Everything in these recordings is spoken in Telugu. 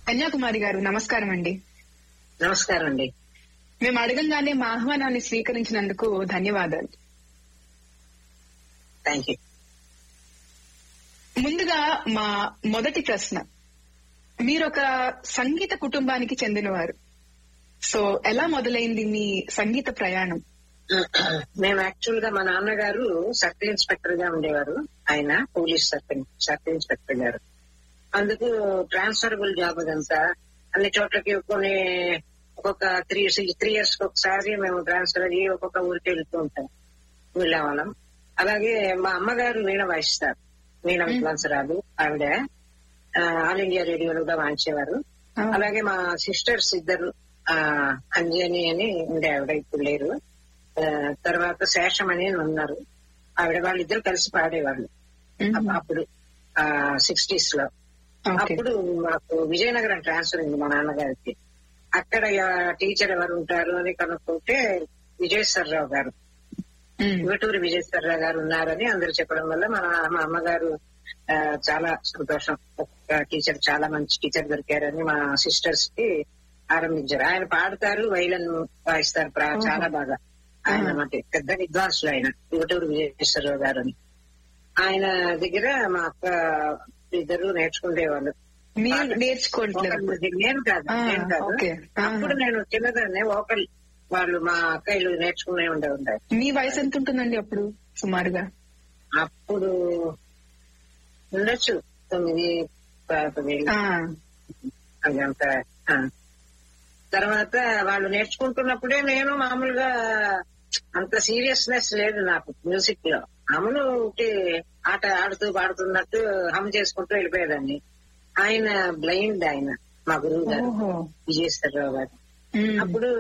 కన్యాకుమారి గారు నమస్కారం అండి నమస్కారం అండి మేము అడగంగానే మా ఆహ్వానాన్ని స్వీకరించినందుకు ధన్యవాదాలు థ్యాంక్ యూ ముందుగా మా మొదటి ప్రశ్న మీరొక సంగీత కుటుంబానికి చెందినవారు సో ఎలా మొదలైంది మీ సంగీత ప్రయాణం మేము యాక్చువల్ గా మా నాన్నగారు సర్కిల్ ఇన్స్పెక్టర్ గా ఉండేవారు ఆయన పోలీస్ సర్కిల్ సర్కిల్ ఇన్స్పెక్టర్ గారు అందుకు ట్రాన్స్ఫరబుల్ జాబ్ అదంతా అన్ని చోట్లకి కొన్ని ఒక్కొక్క త్రీ త్రీ ఇయర్స్ ఒకసారి మేము ట్రాన్స్ఫర్ అయ్యి ఒక్కొక్క ఊరికి వెళ్తూ ఉంటాం వెళ్ళేవాళ్ళం అలాగే మా అమ్మగారు వీణ వాయిస్తారు వీణ విద్వాంసరాలు ఆవిడ ఆ, ఆల్ ఇండియా రేడియోలో కూడా వాయించేవారు ఆ, అలాగే మా సిస్టర్స్ ఇద్దరు ఆ అంజని అని ఉండే ఆవిడ ఇప్పుడు లేరు ఆ, తర్వాత శేషం అని ఉన్నారు ఆవిడ వాళ్ళిద్దరు కలిసి పాడేవాళ్ళు మ్మ్. అప్- అప్పుడు సిక్స్టీస్ లో ఓకే అప్పుడు మాకు విజయనగరం ట్రాన్స్ఫర్ అయింది మా నాన్నగారికి అక్కడ టీచర్ ఎవరు ఉంటారు అని కనుక్కుంటే విజయేశ్వరరావు గారు మ్మ్. యువటూరి విజయేశ్వరరావు గారు ఉన్నారని అందరు చెప్పడం వల్ల మా మా అమ్మగారు ఆ, చాలా సంతోషం ఒక టీచర్ చాలా మంచి టీచర్ దొరికారని మా సిస్టర్స్ కి ఆరంభించారు ఆయన పాడతారు వైలన్ వాయిస్తారు ప్రా- ఓహో. చాలా బాగా ఆయన ఆహా. మాట పెద్ద విద్వాంసులు ఆయన యువటూరు విజయేశ్వరరావు గారు అని ఆయన దగ్గర మా అక్క ఇద్దరు నేర్చుకునేవాళ్ళు మీరు నేర్చుకోవట్లేదు ఒకళ్ళు నేను కాదు ఆ, నేను కాదు ఓకే. ఆహా. అప్పుడు నేను చిన్నదాన్ని ఒకళ్ళు వాళ్ళు మా అక్కలు నేర్చుకునే ఉండే ఉంటాయి మీ వయసు ఎంత ఉంటుందండి అప్పుడు సుమారుగా అప్పుడు ఉండొచ్చు తొమ్మిది ప- పదిహేను ఆ, అదంత ఆ. తర్వాత వాళ్ళు నేర్చుకుంటున్నప్పుడే నేను మామూలుగా అంత సీరియస్నెస్ లేదు నాకు మ్యూజిక్ లో మామూలు ఊరికే ఆట ఆడుతూ పాడుతున్నట్టు హమ్ చేసుకుంటూ వెళ్ళిపోయేదాన్ని ఆయన బ్లైండ్ ఆయన మా గురువు గారు ఓహో విజయేశ్వరరావు గారు మ్మ్. అప్పుడు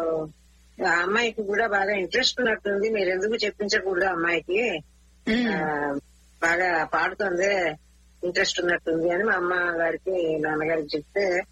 ఆ అమ్మాయికి కూడా బాగా ఇంట్రెస్ట్ ఉన్నట్టుంది మీరు ఎందుకు చెప్పించకూడదు అమ్మాయికి మ్మ్. ఆ, బాగా పాడుతుంది ఇంట్రెస్ట్ ఉన్నట్టుంది అని మా అమ్మ గారికి నాన్నగారికి చెప్తే